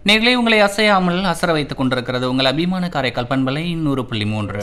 நேர்களை உங்களை அசையாமல் அசர வைத்துக் கொண்டிருக்கிறது உங்கள் அபிமான காரைக்கால் பண்பலை நூறு புள்ளி மூன்று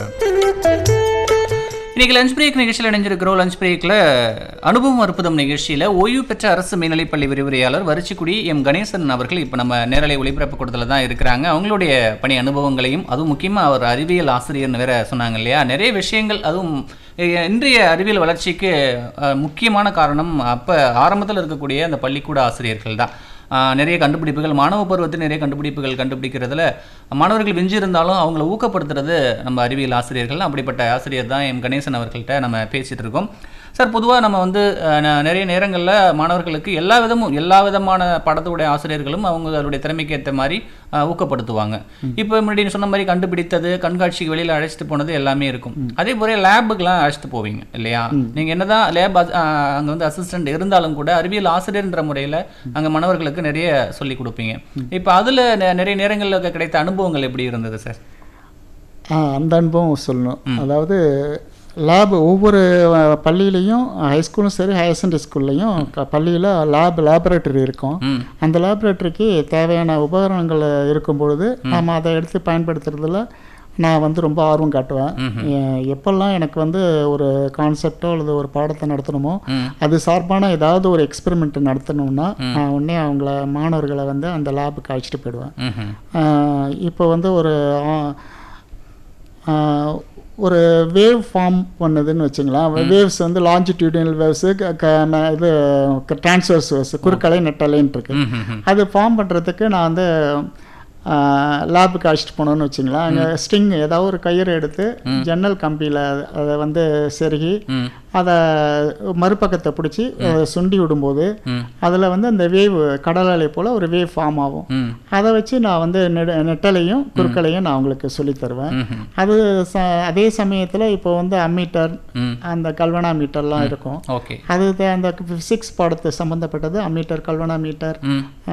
இன்னைக்கு லஞ்ச் பிரேக் நிகழ்ச்சியில் இணைஞ்சிருக்கிறோம் லஞ்ச் பிரேக்கில் அனுபவம் அற்புதம் நிகழ்ச்சியில் ஓய்வு பெற்ற அரசு மேல்நிலைப்பள்ளி விரிவுரையாளர் வரிச்சிக்குடி எம் கணேசன் அவர்கள் இப்போ நம்ம நேரலை ஒளிபரப்பு கூடத்தில் தான் இருக்கிறாங்க அவங்களுடைய பணி அனுபவங்களையும் அதுவும் முக்கியமாக அவர் அறிவியல் ஆசிரியர்னு வேற சொன்னாங்க இல்லையா நிறைய விஷயங்கள் அதுவும் இ- இன்றைய அறிவியல் வளர்ச்சிக்கு அஹ், முக்கியமான காரணம் அப்போ ஆரம்பத்தில் இருக்கக்கூடிய அந்த பள்ளிக்கூட ஆசிரியர்கள் தான் ஆஹ் நிறைய கண்டுபிடிப்புகள் மாணவ பருவத்தில் நிறைய கண்டுபிடிப்புகள் கண்டுபிடிக்கிறதுல மாணவர்கள் விஞ்சி இருந்தாலும் அவங்கள ஊக்கப்படுத்துறது நம்ம அறிவியல் ஆசிரியர்கள் அப்படிப்பட்ட ஆசிரியர் தான் எம் கணேசன் அவர்கள்ட்ட நம்ம பேசிட்டு இருக்கோம் சார் பொதுவாக நம்ம வந்து அஹ், ந- நிறைய நேரங்களில் மாணவர்களுக்கு எல்லா விதமும் எல்லா விதமான படத்துடைய ஆசிரியர்களும் அவங்களுடைய திறமைக்கு ஏற்ற மாதிரி அஹ், ஊக்கப்படுத்துவாங்க இப்போ முன்னாடி நீ சொன்ன மாதிரி கண்டுபிடித்தது கண்காட்சிக்கு வெளியில் அழைச்சிட்டு போனது எல்லாமே இருக்கும் அதே போல லேபுக்கெலாம் அழைச்சிட்டு போவீங்க இல்லையா நீங்கள் என்னதான் லேப் அங்கே வந்து அசிஸ்டன்ட் இருந்தாலும் கூட அறிவியல் ஆசிரியர்ன்ற முறையில் அங்கே மாணவர்களுக்கு நிறைய சொல்லி கொடுப்பீங்க இப்போ அதில் நிறைய நேரங்களில் கிடைத்த அனுபவங்கள் எப்படி இருந்தது சார் ஆ, அந்த அனுபவம் சொல்லணும் அதாவது லேப் ஒவ்வொரு அஹ், பள்ளியிலையும் ஹைஸ்கூலும் சரி ஹையர் செகண்டரி ஸ்கூல்லையும் பள்ளியில் லேப் லேபரேட்டரி இருக்கும் ம் அந்த லேபரேட்டரிக்கு தேவையான உபகரணங்கள் இருக்கும் பொழுது நாம் அதை எடுத்து பயன்படுத்துறதுல நான் வந்து ரொம்ப ஆர்வம் காட்டுவேன் எ- எப்பெல்லாம் எனக்கு வந்து ஒரு கான்செப்டோ அல்லது ஒரு பாடத்தை நடத்தணுமோ ம் அது சார்பான ஏதாவது ஒரு எக்ஸ்பெரிமெண்ட் நடத்தணும்னா நான் உடனே அவங்கள மாணவர்களை வந்து அந்த லேபுக்கு அழைச்சிட்டு போயிடுவேன் ம்ஹும். ஆஹ் இப்போ வந்து ஒரு ஆஹ், ஆஹ், ஒரு வேவ் ஃபார்ம் பண்ணுதுன்னு வச்சுங்களேன் வேவ்ஸ் வந்து லாஞ்சிடியூடினல் வேவ்ஸு இது டிரான்ஸ்வர்ஸ் வேவ்ஸ் குறுக்கலை நெட்டலைன்னு இருக்கு ம்ஹும். அது ஃபார்ம் பண்ணுறதுக்கு நான் வந்து லேபுக்கு அழைச்சிட்டு போனோன்னு வச்சுங்களேன் அங்கே ஸ்ட்ரிங் ஏதாவது ஒரு கயிறு எடுத்து ஜன்னல் கம்பியில் அதை வந்து செருகி ம் அதை மறுபக்கத்தை பிடிச்சி சுண்டி விடும்போது ம் அதில் வந்து அந்த வேவ் கடல் அலை போல் ஒரு வேவ் ஃபார்ம் ஆகும் ம் அதை வச்சு நான் வந்து நெட- நெட்டலையும் குறுக்கலையும் நான் அவங்களுக்கு சொல்லித் தருவேன் ம்ஹும். அது ச அதே சமயத்தில் இப்போ வந்து அம்மீட்டர் ம் அந்த கல்வனா மீட்டர்லாம் இருக்கும் ஓகே அது த- அந்த ஃபிசிக்ஸ் பாடத்தை சம்மந்தப்பட்டது அம்மீட்டர் கல்வனா மீட்டர் ம்